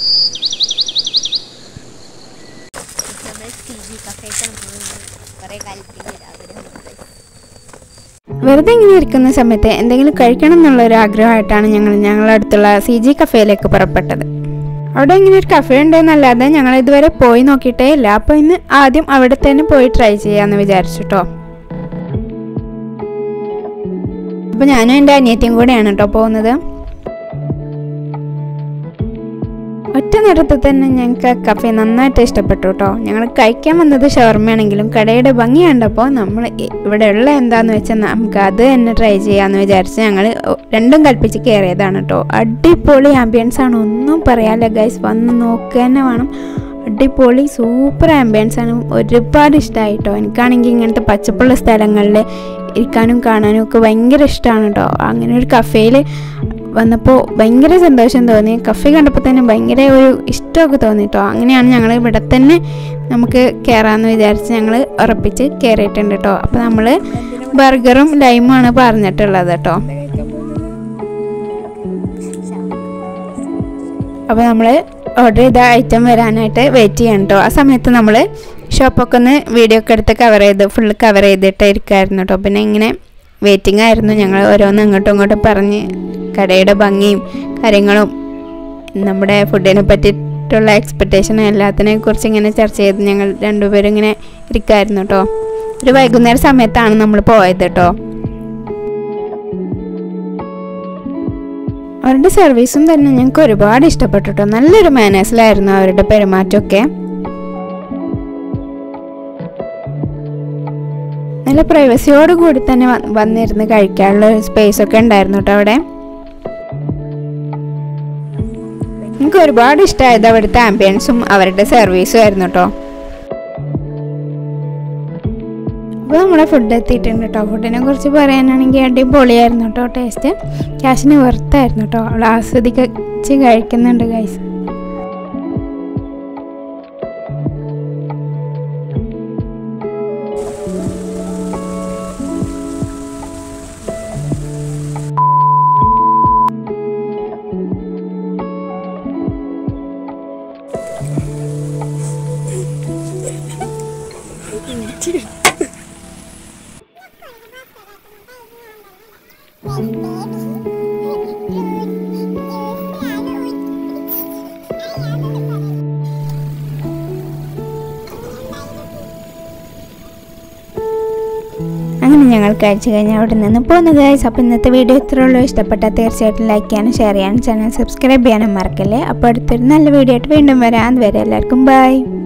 നമ്മൾ C G കഫേക്കാണ് പോകുന്നത് കുറേ കാലത്തിന് ആഗ്രഹമുണ്ട് വെറുതെ ഇങ്ങനെ ഇരിക്കുന്ന സമയത്ത് എന്തെങ്കിലും കഴിക്കണം എന്നുള്ള ഒരു ആഗ്രഹമായിട്ടാണ് ഞങ്ങൾ ഞങ്ങളുടെ അടുത്തുള്ള സി ജി കഫേയിലേക്ക് പുറപ്പെട്ടത് അവിടെ ഇങ്ങനെ ഒരു കഫേ ഉണ്ടെന്നല്ലാതെ ഞങ്ങൾ ഇതുവരെ പോയി നോക്കിയിട്ടേ ഇല്ല അപ്പോൾ ഇന്ന് ആദ്യം അവിടെ തന്നെ പോയി ട്രൈ ചെയ്യാമെന്ന് വിചാരിച്ചു കേട്ടോ അപ്പോൾ ഞാനും എൻ്റെ അനിയത്തിയും കൂടെയാണ് കേട്ടോ പോകുന്നത് ഒറ്റ നേരത്തിൽ തന്നെ ഞങ്ങൾക്ക് കഫേ നന്നായിട്ട് ഇഷ്ടപ്പെട്ടു കേട്ടോ ഞങ്ങൾ കഴിക്കാൻ വന്നത് ഷവർമ്മയാണെങ്കിലും കടയുടെ ഭംഗി കണ്ടപ്പോൾ നമ്മൾ ഇ- ഇവിടെയുള്ള എന്താന്ന് വെച്ചാൽ നമുക്ക് അത് തന്നെ ട്രൈ ചെയ്യാമെന്ന് വിചാരിച്ച് ഞങ്ങൾ രണ്ടും കൽപ്പിച്ച് കയറിയതാണ് കേട്ടോ അടിപൊളി ആംബിയൻസ് ആണ് ഒന്നും പറയാല്ല ഗൈസ് വന്ന് നോക്കുക തന്നെ വേണം അടിപൊളി സൂപ്പർ ആംബിയൻസ് ആണ് ഒരുപാട് ഇഷ്ടമായി കേട്ടോ എനിക്കാണെങ്കിൽ ഇങ്ങനത്തെ പച്ചപ്പുള്ള സ്ഥലങ്ങളിൽ ഇരിക്കാനും കാണാനും ഒക്കെ ഭയങ്കര ഇഷ്ടമാണ് കേട്ടോ അങ്ങനെ ഒരു കഫേയിൽ വന്നപ്പോൾ ഭയങ്കര സന്തോഷം തോന്നി കഫേ കണ്ടപ്പോൾ തന്നെ ഭയങ്കര ഒരു ഇഷ്ടമൊക്കെ തോന്നി കേട്ടോ അങ്ങനെയാണ് ഞങ്ങൾ ഇവിടെ തന്നെ നമുക്ക് കയറാമെന്ന് വിചാരിച്ച് ഞങ്ങൾ ഉറപ്പിച്ച് കയറിയിട്ടുണ്ട് കേട്ടോ അപ്പോൾ നമ്മൾ ബർഗറും ലൈമുമാണ് പറഞ്ഞിട്ടുള്ളത് കേട്ടോ അപ്പോൾ നമ്മൾ ഓർഡർ ചെയ്ത ഐറ്റം വരാനായിട്ട് വെയിറ്റ് ചെയ്യണം കേട്ടോ ആ സമയത്ത് നമ്മൾ ഷോപ്പൊക്കെ ഒന്ന് വീഡിയോ ഒക്കെ എടുത്ത് കവർ ചെയ്ത് ഫുള്ള് കവർ ചെയ്തിട്ട് ഇരിക്കുമായിരുന്നു കേട്ടോ പിന്നെ ഇങ്ങനെ വെയിറ്റിംഗ് ആയിരുന്നു ഞങ്ങൾ ഓരോന്ന് അങ്ങോട്ടും ഇങ്ങോട്ടും പറഞ്ഞ് കടയുടെ ഭംഗിയും കാര്യങ്ങളും നമ്മുടെ ഫുഡിനെ പറ്റിയിട്ടുള്ള എക്സ്പെക്റ്റേഷനും എല്ലാത്തിനെ കുറിച്ച് ഇങ്ങനെ ചർച്ച ചെയ്ത് ഞങ്ങൾ രണ്ടുപേരും ഇങ്ങനെ ഇരിക്കുമായിരുന്നു കേട്ടോ ഒരു വൈകുന്നേര സമയത്താണ് നമ്മൾ പോയത് കേട്ടോ അവരുടെ സർവീസും തന്നെ ഞങ്ങൾക്ക് ഒരുപാട് ഇഷ്ടപ്പെട്ടു കേട്ടോ നല്ലൊരു മാനേഴ്സിലായിരുന്നു അവരുടെ പെരുമാറ്റമൊക്കെ നല്ല പ്രൈവസിയോട് കൂടി തന്നെ വ- വന്നിരുന്ന് കഴിക്കാനുള്ള ഒരു സ്പേസ് ഒക്കെ ഉണ്ടായിരുന്നു കേട്ടോ അവിടെ എനിക്ക് ഒരുപാട് ഇഷ്ടമായത് അവിടുത്തെ ആംബിയൻസും അവരുടെ സർവീസും ആയിരുന്നു കേട്ടോ അപ്പോൾ നമ്മുടെ ഫുഡ് എത്തിയിട്ടുണ്ട് കേട്ടോ ഫുഡിനെ കുറിച്ച് പറയാനാണെങ്കിൽ അടിപൊളിയായിരുന്നു കേട്ടോ ടേസ്റ്റ് ക്യാഷിന് വെറുത്തായിരുന്നു കേട്ടോ അവൾ ആസ്വദിച്ച് കഴിക്കുന്നുണ്ട് ഗൈസ് അങ്ങനെ ഞങ്ങൾ കഴിച്ചു കഴിഞ്ഞാൽ അവിടെ നിന്ന് പോകുന്നു ഗൈസ് അപ്പോൾ ഇന്നത്തെ വീഡിയോ ഇത്രേ ഉള്ളൂ ഇഷ്ടപ്പെട്ടാൽ തീർച്ചയായിട്ടും ലൈക്ക് ചെയ്യാനും ഷെയർ ചെയ്യാനും ചാനൽ സബ്സ്ക്രൈബ് ചെയ്യാനും മറക്കല്ലേ അപ്പോൾ അടുത്തൊരു നല്ല വീഡിയോ ആയിട്ട് വീണ്ടും വരാം അതുവരെ എല്ലാവർക്കും ബൈ